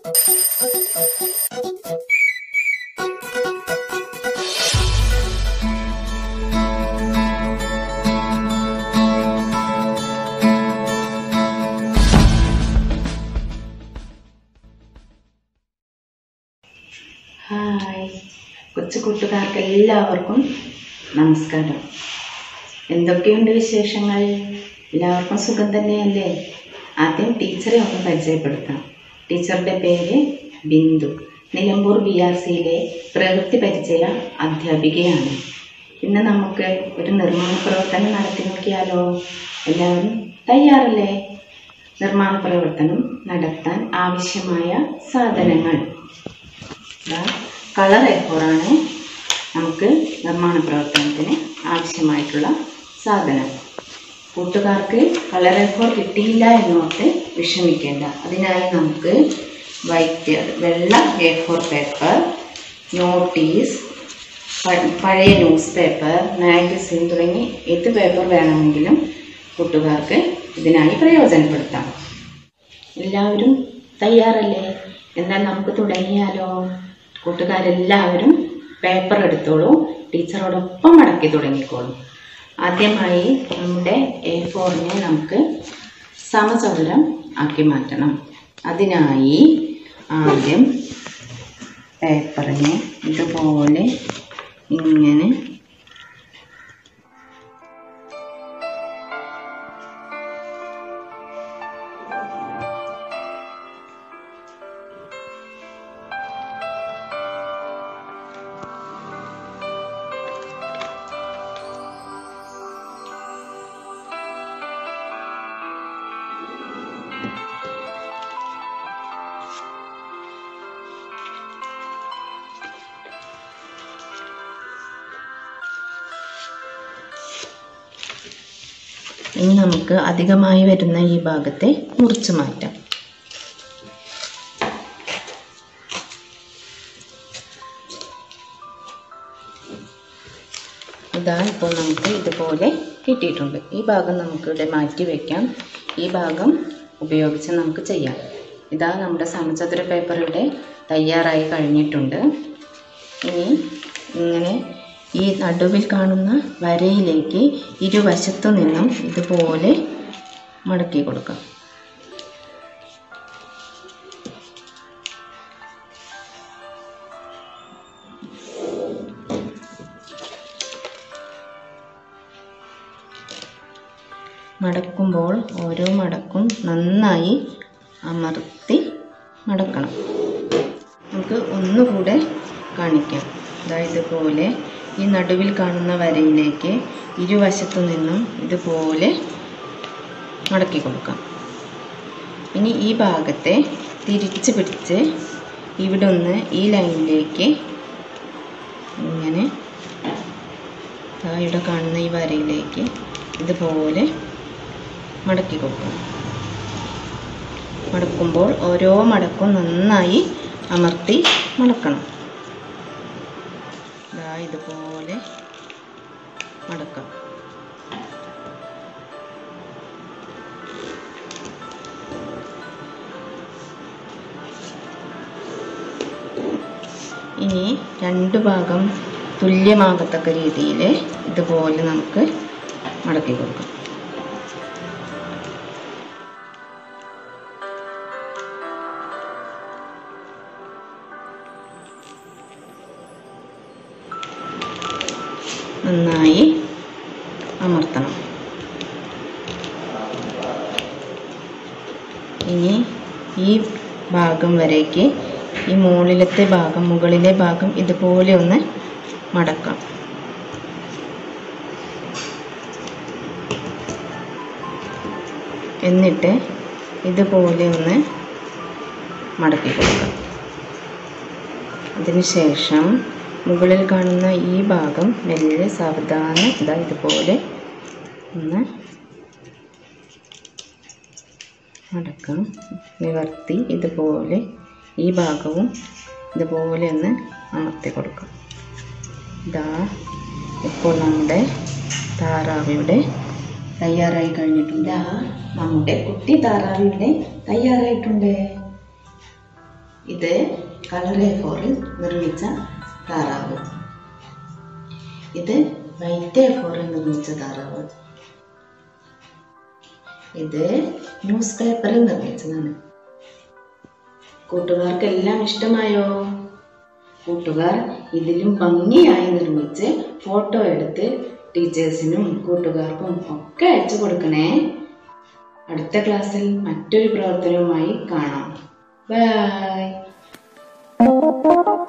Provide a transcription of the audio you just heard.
hi കൊച്ചു കൂട്ടുകാർക്ക് എല്ലാവർക്കും നമസ്കാരം എന്തൊക്കെയുണ്ട് വിശേഷങ്ങൾ എല്ലാവർക്കും സുഖം തന്നെയല്ലേ ആദ്യം ടീച്ചറെ ഒന്ന് പരിചയപ്പെടുത്താം ടീച്ചറുടെ പേര് ബിന്ദു നിലമ്പൂർ ബി ആർ സിയിലെ പ്രവൃത്തി പരിചയ അധ്യാപികയാണ് ഇന്ന് നമുക്ക് ഒരു നിർമ്മാണ പ്രവർത്തനം നടത്തി നോക്കിയാലോ എല്ലാവരും തയ്യാറല്ലേ നിർമ്മാണ പ്രവർത്തനം നടത്താൻ ആവശ്യമായ സാധനങ്ങൾ കളർ എഫോറാണ് നമുക്ക് നിർമ്മാണ പ്രവർത്തനത്തിന് ആവശ്യമായിട്ടുള്ള സാധനം കൂട്ടുകാർക്ക് കളർ എഫോർ കിട്ടിയില്ല എന്നോർത്ത് വിഷമിക്കേണ്ട അതിനായി നമുക്ക് വൈറ്റ് വെള്ള എ ഫോർ പേപ്പർ നോട്ടീസ് പ- പഴയ ന്യൂസ് പേപ്പർ മാഗസിൻ തുടങ്ങി ഏത് പേപ്പർ വേണമെങ്കിലും കൂട്ടുകാർക്ക് ഇതിനായി പ്രയോജനപ്പെടുത്താം എല്ലാവരും തയ്യാറല്ലേ എന്നാൽ നമുക്ക് തുടങ്ങിയാലോ കൂട്ടുകാരെല്ലാവരും പേപ്പർ എടുത്തോളൂ ടീച്ചറോടൊപ്പം മടക്കി തുടങ്ങിക്കോളൂ ആദ്യമായി നമ്മുടെ എ ഫോറിനെ നമുക്ക് സമചതുരം ആക്കി മാറ്റണം അതിനായി ആദ്യം പേപ്പറിനെ ഇതുപോലെ ഇങ്ങനെ ഇനി നമുക്ക് അധികമായി വരുന്ന ഈ ഭാഗത്തെ മുറിച്ച് മാറ്റാം ഇതാ ഇപ്പോൾ നമുക്ക് ഇതുപോലെ കിട്ടിയിട്ടുണ്ട് ഈ ഭാഗം നമുക്ക് ഇവിടെ മാറ്റി വയ്ക്കാം ഈ ഭാഗം ഉപയോഗിച്ച് നമുക്ക് ചെയ്യാം ഇതാ നമ്മുടെ സമചതുര പേപ്പർ ഇവിടെ തയ്യാറായി കഴിഞ്ഞിട്ടുണ്ട് ഇനി ഇങ്ങനെ ഈ നടുവിൽ കാണുന്ന വരയിലേക്ക് ഇരുവശത്തു നിന്നും ഇതുപോലെ മടക്കി കൊടുക്കാം മടക്കുമ്പോൾ ഓരോ മടക്കും നന്നായി അമർത്തി മടക്കണം നമുക്ക് ഒന്നുകൂടെ കാണിക്കാം അതായത് ഇതുപോലെ ഈ നടുവിൽ കാണുന്ന വരയിലേക്ക് ഇരുവശത്തു നിന്നും ഇതുപോലെ മടക്കി കൊടുക്കാം ഇനി ഈ ഭാഗത്തെ തിരിച്ച് പിടിച്ച് ഇവിടെ ഒന്ന് ഈ ലൈനിലേക്ക് ഇങ്ങനെ ദാ ഇവിടെ കാണുന്ന ഈ വരയിലേക്ക് ഇതുപോലെ മടക്കി കൊടുക്കണം മടക്കുമ്പോൾ ഓരോ മടക്കും നന്നായി അമർത്തി മടക്കണം ദാ ഇതുപോലെ മടക്കാം ഇനി രണ്ട് ഭാഗം തുല്യമാകത്തക്ക രീതിയിൽ ഇതുപോലെ നമുക്ക് മടക്കി കൊടുക്കാം നന്നായി അമർത്തണം ഇനി ഈ ഭാഗം വരേക്ക് ഈ മുകളിലത്തെ ഭാഗം മുകളിലെ ഭാഗം ഇതുപോലെ ഒന്ന് മടക്കാം എന്നിട്ട് ഇതുപോലെ ഒന്ന് മടക്കി കൊടുക്കാം അതിനുശേഷം മുകളിൽ കാണുന്ന ഈ ഭാഗം മെല്ലെ സാവധാനം ഇതാ ഇതുപോലെ ഒന്ന് മടക്കാം നിവർത്തി ഇതുപോലെ ഈ ഭാഗവും ഇതുപോലെ ഒന്ന് അമർത്തി കൊടുക്കാം ഇതാ ഇപ്പോൾ നമ്മുടെ താറാവ് ഇവിടെ തയ്യാറായി കഴിഞ്ഞിട്ടുണ്ട് ഇതാ നമ്മുടെ കുട്ടി താറാവ് ഇവിടെ തയ്യാറായിട്ടുണ്ട് ഇത് കളർ എ ഫോറിൽ നിർമ്മിച്ച താറാവ് ഇത് വൈറ്റ് എ ഫോറിൽ നിർമ്മിച്ച താറാവ് ഇത് ന്യൂസ് പേപ്പറിൽ നിർമ്മിച്ചതാണ് കൂട്ടുകാർക്കെല്ലാം ഇഷ്ടമായോ കൂട്ടുകാർ ഇതിലും ഭംഗിയായി നിർമ്മിച്ച് ഫോട്ടോ എടുത്ത് ടീച്ചേഴ്സിനും കൂട്ടുകാർക്കും ഒക്കെ അയച്ചു കൊടുക്കണേ അടുത്ത ക്ലാസ്സിൽ മറ്റൊരു പ്രവർത്തനവുമായി കാണാം ബൈ